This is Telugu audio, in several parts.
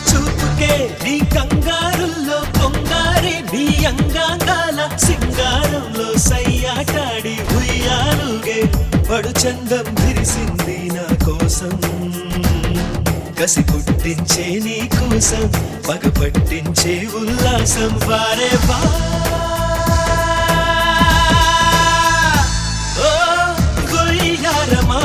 చూపుకే నీ కంగారుల్లో పొంగారి నీ అంగాంగాల సింగారంలో సయ్యాటాడి ఉయ్యాలుగే పడు చందం విరిసింది నా కోసం కసి పుట్టించే నీ కోసం పగ పట్టించే ఉల్లాసం వారే వా ఓ గొయ్యారమా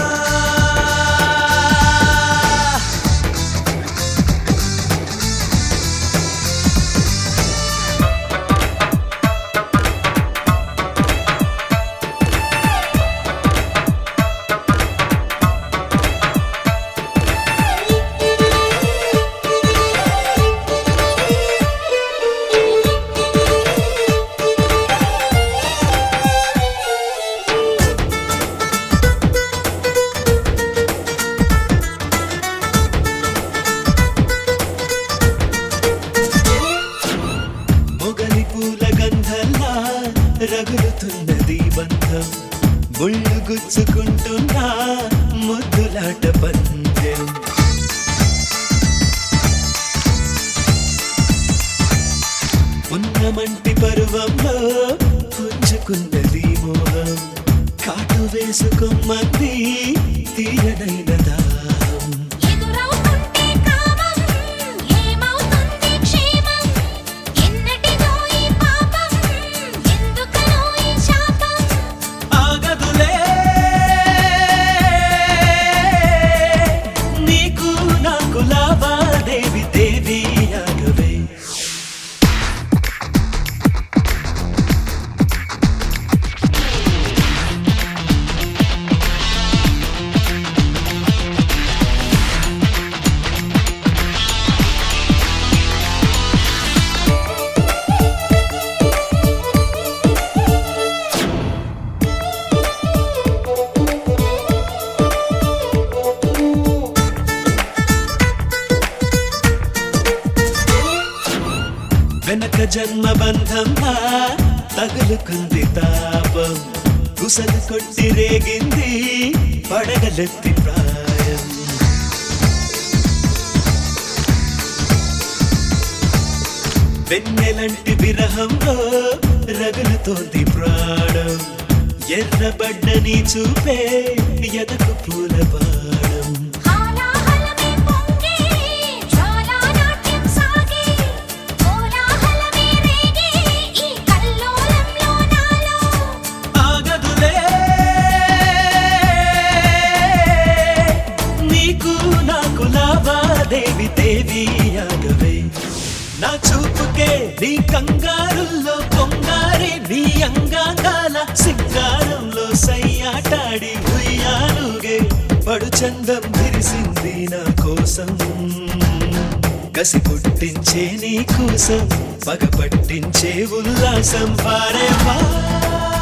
మొగలి పూల గంధల్లా రగులుతున్నది బంధం ముళ్ళు గుచ్చుకుంటున్నా ముద్దులాట పందెం ఉన్నమంటి పరువంలో పుంజుకున్నది మోహం కాటు వేసుకోమంది తీయనైన దాహం ఎదురవుతుంటే కామం ఏమవుతుంది క్షేమం ఎన్నటిదో ఈ పాపం ఎందుకనో ఈ శాపం ఆగదులే నీకు నాకు లావాదేవి దేవి ఆగవే వెనక జన్మ బంధంలా తగులుకుంది తాపం కుసలు కొట్టి రేగింది పడగలెత్తి ప్రాయం వెన్నెలంటి విరహంలో రగులుతోంది ప్రాణం ఎర్రబడ్డ నీ చూపే ఎదకు పూల బాణం హాలాహలమే పొంగే జ్వాలా నాట్యం సాగే కోలాహలమే రేగే ఈ కల్లోలంలో నాలో ఆగదులే నీకు నాకు లావాదేవి దేవి ఆగవే నా చూపుకే నీ కంగారుల్లో పొంగారి నీ అంగాంగాల సింగారంలో సయ్యాటాడి ఉయ్యాలుగే పడు చందం విరిసింది నా కోసం కసి పుట్టించే నీ కోసం పగ పట్టించే ఉల్లాసం వారే వా